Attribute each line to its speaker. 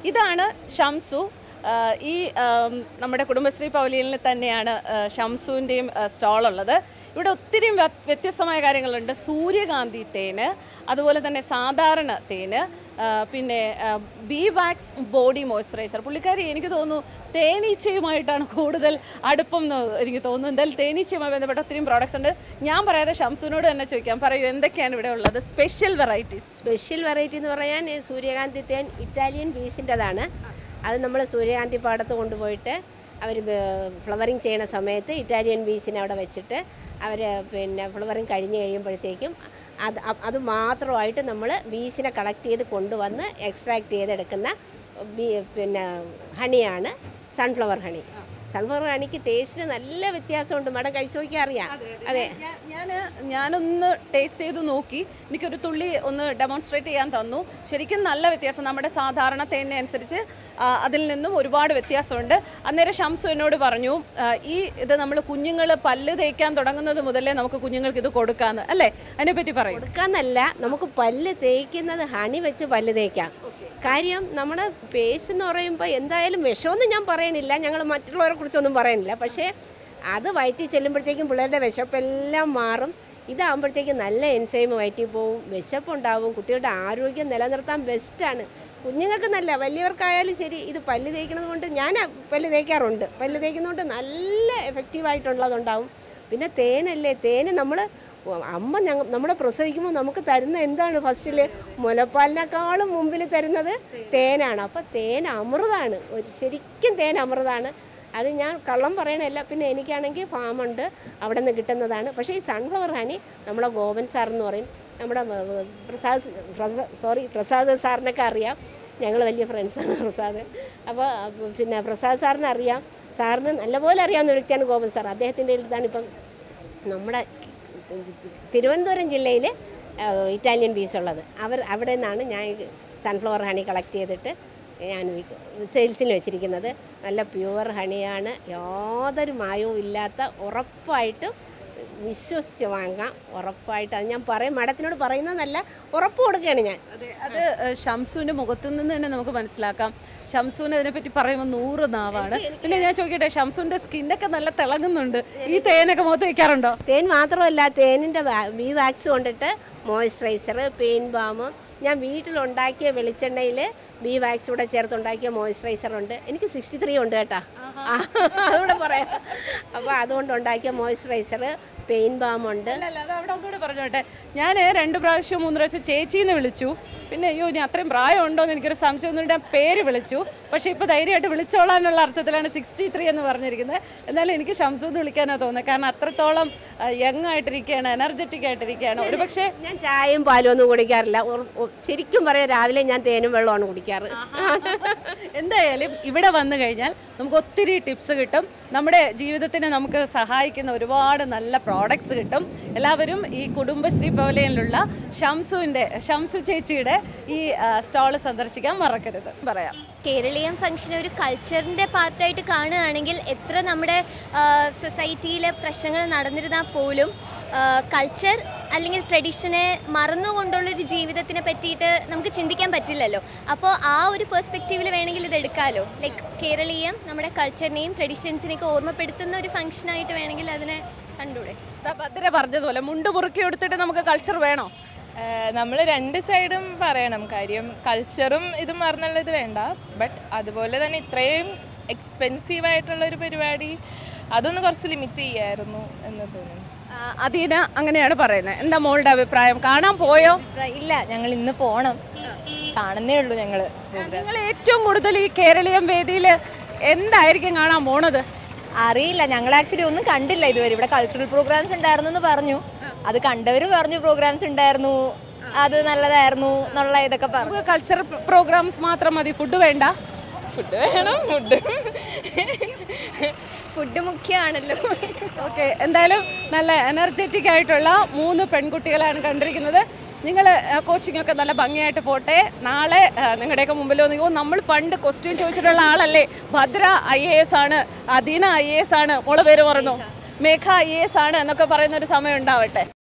Speaker 1: ഇതാണ് ഷംസു ആ, ഈ ആം, നമ്മുടെ കുടുംബശ്രീ പവലിയനിൽ തന്നെയാണ് ആ, ഷംസുവിൻ്റെയും സ്റ്റാൾ ഉള്ളത് ഇവിടെ ഒത്തിരി വ്യ- വ്യത്യസ്തമായ കാര്യങ്ങളുണ്ട് സൂര്യകാന്തി തേന് അതുപോലെ തന്നെ സാധാരണ തേന് ആ, പിന്നെ ബി വാക്സ് ബോഡി മോയ്സ്ചറൈസർ പുള്ളിക്കാരി എനിക്ക് തോന്നുന്നു തേനീച്ചയുമായിട്ടാണ് കൂടുതൽ അടുപ്പം എന്ന് എനിക്ക് തോന്നുന്നു എന്തായാലും തേനീച്ചയുമായി ബന്ധപ്പെട്ട ഒത്തിരി പ്രോഡക്റ്റ്സ് ഉണ്ട് ഞാൻ പറയാതെ ഷംസുവിനോട് തന്നെ ചോദിക്കാം പറയൂ എന്തൊക്കെയാണ് ഇവിടെ ഉള്ളത് സ്പെഷ്യൽ വെറൈറ്റീസ്
Speaker 2: സ്പെഷ്യൽ വെറൈറ്റി എന്ന് പറയാൻ ഈ സൂര്യകാന്തി തേൻ ഇറ്റാലിയൻ ബീസിൻ്റെതാണ് അത് നമ്മൾ സൂര്യകാന്തി പാടത്ത് കൊണ്ടുപോയിട്ട് അവർ ഫ്ലവറിങ് ചെയ്യണ സമയത്ത് ഇറ്റാലിയൻ ബീസിനെ അവിടെ വെച്ചിട്ട് അവർ പിന്നെ ഫ്ലവറിങ് കഴിഞ്ഞ് കഴിയുമ്പോഴത്തേക്കും അത് അ- അത് മാത്രമായിട്ട് നമ്മൾ ബീസിനെ കളക്ട് ചെയ്ത് കൊണ്ടുവന്ന് എക്സ്ട്രാക്ട് ചെയ്തെടുക്കുന്ന ബീ പിന്നെ ഹണിയാണ് സൺഫ്ലവർ ഹണി സൺഫ്ലവർ ഹണിക്ക് ടേസ്റ്റിന് നല്ല വ്യത്യാസമുണ്ട് മാഡം കഴിച്ചു നോക്കിയാൽ അറിയാം അതെ
Speaker 1: ഞാൻ ഞാനൊന്ന് ടേസ്റ്റ് ചെയ്ത് നോക്കി എനിക്കൊരു തുള്ളി ഒന്ന് ഡെമോൺസ്ട്രേറ്റ് ചെയ്യാൻ തന്നു ശരിക്കും നല്ല വ്യത്യാസം നമ്മുടെ സാധാരണ തേനിനെ അനുസരിച്ച് ആ, അതിൽ നിന്നും ഒരുപാട് വ്യത്യാസമുണ്ട് അന്നേരം ഷംസു എന്നോട് പറഞ്ഞു ആ, ഈ ഇത് നമ്മൾ കുഞ്ഞുങ്ങൾ പല്ല് തേക്കാൻ തുടങ്ങുന്നത് മുതലേ നമുക്ക് കുഞ്ഞുങ്ങൾക്ക് ഇത് കൊടുക്കാന്ന് അല്ലേ അതിനെപ്പറ്റി പറയും
Speaker 2: കൊടുക്കാന്നല്ല നമുക്ക് പല്ല് തേക്കുന്നത് ഹണി വെച്ച് പല്ല് തേക്കാം കാര്യം നമ്മുടെ പേസ്റ്റ് എന്ന് പറയുമ്പോൾ എന്തായാലും വിഷമൊന്നും ഞാൻ പറയണില്ല ഞങ്ങൾ മറ്റുള്ളവരെ കുറിച്ചൊന്നും പറയണില്ല പക്ഷേ അത് വയറ്റിൽ ചെല്ലുമ്പോഴത്തേക്കും പിള്ളേരുടെ വിശപ്പെല്ലാം മാറും ഇതാകുമ്പോഴത്തേക്കും നല്ല എൻസൈം വയറ്റിൽ പോവും വിശപ്പുണ്ടാവും കുട്ടികളുടെ ആരോഗ്യം നിലനിർത്താൻ ബെസ്റ്റാണ് കുഞ്ഞുങ്ങൾക്ക് നല്ല വലിയവർക്കായാലും ശരി ഇത് പല്ല് തേക്കുന്നത് കൊണ്ട് ഞാൻ പല്ല് തേക്കാറുണ്ട് പല്ല് തേക്കുന്നതുകൊണ്ട് നല്ല എഫക്റ്റീവായിട്ടുള്ളതുണ്ടാവും പിന്നെ തേനല്ലേ തേന് നമ്മൾ അമ്മ ഞങ്ങ നമ്മളെ പ്രസവിക്കുമ്പോൾ നമുക്ക് തരുന്ന എന്താണ് ഫസ്റ്റിൽ മുലപ്പാലിനേക്കാളും മുമ്പിൽ തരുന്നത് തേനാണ് അപ്പോൾ തേൻ അമൃതാണ് ഒരു ശരിക്കും തേൻ അമൃതാണ് അത് ഞാൻ കള്ളം പറയണല്ല പിന്നെ എനിക്കാണെങ്കിൽ ഫാമുണ്ട് അവിടെ നിന്ന് കിട്ടുന്നതാണ് പക്ഷേ ഈ സൺഫ്ലവർ ഹണി നമ്മളെ ഗോപൻ സാർ എന്ന് പറയും നമ്മുടെ മ- മ- പ്രസാദ് പ്രസാ- സോറി പ്രസാദ് സാറിനൊക്കെ അറിയാം ഞങ്ങൾ വലിയ ഫ്രണ്ട്സാണ് പ്രസാദ് അപ്പോൾ അപ്പൊ പിന്നെ പ്രസാദ് സാറിന് അറിയാം സാറിന് നല്ലപോലെ അറിയാവുന്ന ഒരു വ്യക്തിയാണ് ഗോപൻ സാർ അദ്ദേഹത്തിൻ്റെ ഇതാണ് ഇപ്പം നമ്മുടെ തിരുവനന്തപുരം ജില്ലയിൽ ഇറ്റാലിയൻ ബീസ് ഉള്ളത് അവർ അവിടെ നിന്നാണ് ഞാൻ സൺഫ്ലവർ ഹണി കളക്ട് ചെയ്തിട്ട് ഞാൻ സെയിൽസിന് വെച്ചിരിക്കുന്നത് നല്ല പ്യുവർ ഹണിയാണ് യാതൊരു മായവും ഇല്ലാത്ത ഉറപ്പായിട്ടും വിശ്വസിച്ച് വാങ്ങാം ഉറപ്പായിട്ട് അത് ഞാൻ പറയും മാഡത്തിനോട് പറയുന്നതല്ല ഉറപ്പ് കൊടുക്കുകയാണ് ഞാൻ
Speaker 1: അതെ അത് ഏഹ്, ഷംസുവിന്റെ മുഖത്തു നിന്ന് തന്നെ നമുക്ക് മനസ്സിലാക്കാം ഷംസുവിന് അതിനെപ്പറ്റി പറയുമ്പോൾ നൂറ് നാവാണ് പിന്നെ ഞാൻ ചോദിക്കട്ടെ ഷംസുവിന്റെ സ്കിന്നൊക്കെ നല്ല തിളങ്ങുന്നുണ്ട് ഈ തേനൊക്കെ മുഖത്ത് വയ്ക്കാറുണ്ടോ
Speaker 2: തേൻ മാത്രമല്ല തേനിൻ്റെ ബി വാക്സ് കൊണ്ടിട്ട് മോയ്സ്ചറൈസർ പെയിൻ ബാം ഞാൻ വീട്ടിലുണ്ടാക്കിയ വെളിച്ചെണ്ണയിൽ ബി വാക്സ് കൂടെ ചേർത്തുണ്ടാക്കിയ മോയ്സ്ചറൈസർ ഉണ്ട് എനിക്ക് സിക്സ്റ്റി ത്രീ ഉണ്ട് കേട്ടാ ആ, അതുകൂടെ പറയാം അപ്പോൾ അതുകൊണ്ട് ഉണ്ടാക്കിയ മോയ്സ്ചറൈസർ പെയിൻ ബാം ഉണ്ട്
Speaker 1: അല്ല അല്ല അത് അവിടെ ഒന്നുകൂടെ പറഞ്ഞോട്ടെ ഞാൻ രണ്ട് പ്രാവശ്യം മൂന്ന് പ്രാവശ്യം ചേച്ചീന്ന് വിളിച്ചു പിന്നെ അയ്യോ ഇനി അത്രയും പ്രായം ഉണ്ടോ എന്ന് എനിക്കൊരു സംശയം ഒന്നുകൊണ്ട് ഞാൻ പേര് വിളിച്ചു പക്ഷേ ഇപ്പോൾ ധൈര്യമായിട്ട് വിളിച്ചോളാനുള്ള അർത്ഥത്തിലാണ് സിക്സ്റ്റി ത്രീ എന്ന് പറഞ്ഞിരിക്കുന്നത് എന്നാലും എനിക്ക് ഷംസു എന്ന് വിളിക്കാനാണ് തോന്നുന്നത് കാരണം അത്രത്തോളം യങ് ആയിട്ടിരിക്കുകയാണ് എനർജറ്റിക് ആയിട്ടിരിക്കുകയാണ് ഒരു പക്ഷേ
Speaker 2: ഞാൻ ചായയും പാലും ഒന്നും കുടിക്കാറില്ല ഉർ- ഉർ- ശരിക്കും പറയാം രാവിലെ ഞാൻ തേനും വെള്ളമാണ് കുടിക്കാറ്
Speaker 1: എന്തായാലും ഇവിടെ വന്നു കഴിഞ്ഞാൽ നമുക്ക് ഒത്തിരി ടിപ്സ് കിട്ടും നമ്മുടെ ജീവിതത്തിന് നമുക്ക് സഹായിക്കുന്ന ഒരുപാട് നല്ല പ്രോഡക്ട്സ് കിട്ടും എല്ലാവരും ഈ കുടുംബശ്രീ പവലയനിലുള്ള ഷംസുവിൻ്റെ ഷംസു ചേച്ചിയുടെ ഈ സ്റ്റാള് സന്ദർശിക്കാൻ മറക്കരുത് പറയാം
Speaker 3: കേരളീയം ഫംഗ്ഷൻ ഒരു കൾച്ചറിൻ്റെ പാർട്ടായിട്ട് കാണുകയാണെങ്കിൽ എത്ര നമ്മുടെ സൊസൈറ്റിയിലെ പ്രശ്നങ്ങൾ നടന്നിരുന്നാൽ പോലും കൾച്ചർ അല്ലെങ്കിൽ ട്രഡീഷനെ മറന്നുകൊണ്ടുള്ളൊരു ജീവിതത്തിനെ പറ്റിയിട്ട് നമുക്ക് ചിന്തിക്കാൻ പറ്റില്ലല്ലോ അപ്പോൾ ആ ഒരു പെർസ്പെക്റ്റീവിൽ വേണമെങ്കിൽ ഇത് എടുക്കാമല്ലോ ലൈക്ക് കേരളീയം നമ്മുടെ കൾച്ചറിനെയും ട്രഡീഷൻസിനെയൊക്കെ ഓർമ്മപ്പെടുത്തുന്ന ഒരു ഫംഗ്ഷനായിട്ട് വേണമെങ്കിൽ അതിനെ കണ്ടൂടെ
Speaker 1: ദാ ഭദ്ര പറഞ്ഞതുപോലെ മുണ്ട് മുറുക്കി എടുത്തിട്ട് നമുക്ക് കൾച്ചർ വേണോ
Speaker 4: നമ്മൾ രണ്ട് സൈഡും പറയണം കാര്യം കൾച്ചറും ഇതും മറന്നുള്ളത് വേണ്ട ബട്ട് അതുപോലെ തന്നെ ഇത്രയും എക്സ്പെൻസീവ് ആയിട്ടുള്ള ഒരു പരിപാടി അതൊന്ന് കുറച്ച് ലിമിറ്റ് ചെയ്യായിരുന്നു എന്ന് തോന്നുന്നു
Speaker 1: ആ, അദീന അങ്ങനെയാണ് പറയുന്നത് എന്താ മോളുടെ അഭിപ്രായം കാണാൻ പോയോ
Speaker 5: ഇല്ല ഞങ്ങൾ ഇന്ന് പോണം കാണുന്നേ ഉള്ളൂ ഞങ്ങള്
Speaker 1: നിങ്ങൾ ഏറ്റവും കൂടുതൽ ഈ കേരളീയം വേദിയിൽ എന്തായിരിക്കും കാണാൻ പോണത്
Speaker 5: അറിയില്ല ഞങ്ങൾ ആക്ച്വലി ഒന്നും കണ്ടില്ല ഇതുവരെ ഇവിടെ കൾച്ചറൽ പ്രോഗ്രാംസ് ഉണ്ടായിരുന്നു എന്ന് പറഞ്ഞു അത് കണ്ടവർ പറഞ്ഞു പ്രോഗ്രാംസ് ഉണ്ടായിരുന്നു അത് നല്ലതായിരുന്നു എന്നുള്ള ഇതൊക്കെ പറഞ്ഞു
Speaker 1: നമുക്ക് കൾച്ചറൽ പ്രോഗ്രാംസ് മാത്രം മതി ഫുഡ് വേണ്ട
Speaker 4: ഫുഡ് വേണം ഫുഡ്
Speaker 3: ഫുഡ് മുഖ്യമാണല്ലോ
Speaker 1: ഓക്കെ എന്തായാലും നല്ല എനർജറ്റിക് ആയിട്ടുള്ള മൂന്ന് പെൺകുട്ടികളാണ് കണ്ടിരിക്കുന്നത് നിങ്ങൾ കോച്ചിങ് ഒക്കെ നല്ല ഭംഗിയായിട്ട് പോട്ടെ നാളെ ആ, നിങ്ങളുടെയൊക്കെ മുമ്പിൽ വന്ന് ഓ നമ്മൾ പണ്ട് ക്വസ്റ്റ്യൻ ചോദിച്ചിട്ടുള്ള ആളല്ലേ ഭദ്ര ഐ എ എസ് ആണ് അദീന ഐ എ എസ് ആണ് മോളെ പേര് പറഞ്ഞു മേഘ ഐ എ എസ് ആണ് എന്നൊക്കെ പറയുന്ന ഒരു സമയം ഉണ്ടാവട്ടെ